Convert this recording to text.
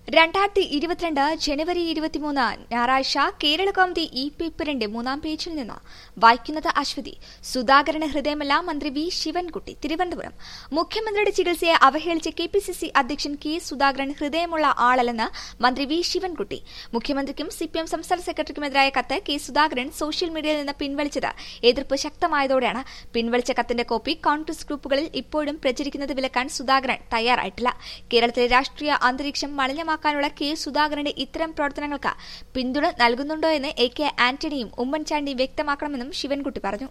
രണ്ടായിരത്തി ഇരുപത്തിരണ്ട് ജനുവരി ഇരുപത്തിമൂന്ന് ഞായറാഴ്ച കേരള കൗമുദി ഇ പേപ്പറിന്റെ മൂന്നാം പേജിൽ നിന്ന് വായിക്കുന്നത് അശ്വതി സുധാകരന് ഹൃദയമല്ല മന്ത്രി വി ശിവൻകുട്ടി തിരുവനന്തപുരം മുഖ്യമന്ത്രിയുടെ ചികിത്സയെ അവഹേളിച്ച കെ പി സി സി അധ്യക്ഷൻ കെ സുധാകരൻ ഹൃദയമുള്ള ആളല്ലെന്ന് മന്ത്രി വി ശിവൻകുട്ടി മുഖ്യമന്ത്രിക്കും സിപിഎം സംസ്ഥാന സെക്രട്ടറിക്കുമെതിരായ കത്ത് കെ സുധാകരൻ സോഷ്യൽ മീഡിയയിൽ നിന്ന് പിൻവലിച്ചത് എതിർപ്പ് ശക്തമായതോടെയാണ് പിൻവലിച്ച കത്തിന്റെ കോപ്പി കോൺഗ്രസ് ഗ്രൂപ്പുകളിൽ ഇപ്പോഴും പ്രചരിക്കുന്നത് വിലക്കാൻ സുധാകരൻ തയ്യാറായിട്ടില്ല കേരളത്തിലെ രാഷ്ട്രീയ അന്തരീക്ഷം മലിനമാക്കാനുള്ള കെ സുധാകരന്റെ ഇത്തരം പ്രവർത്തനങ്ങൾക്ക് പിന്തുണ നൽകുന്നുണ്ടോ എന്ന് എ കെ ആന്റണിയും ഉമ്മൻചാണ്ടിയും വ്യക്തമാക്കണമെന്നും ശിവൻകുട്ടി പറഞ്ഞു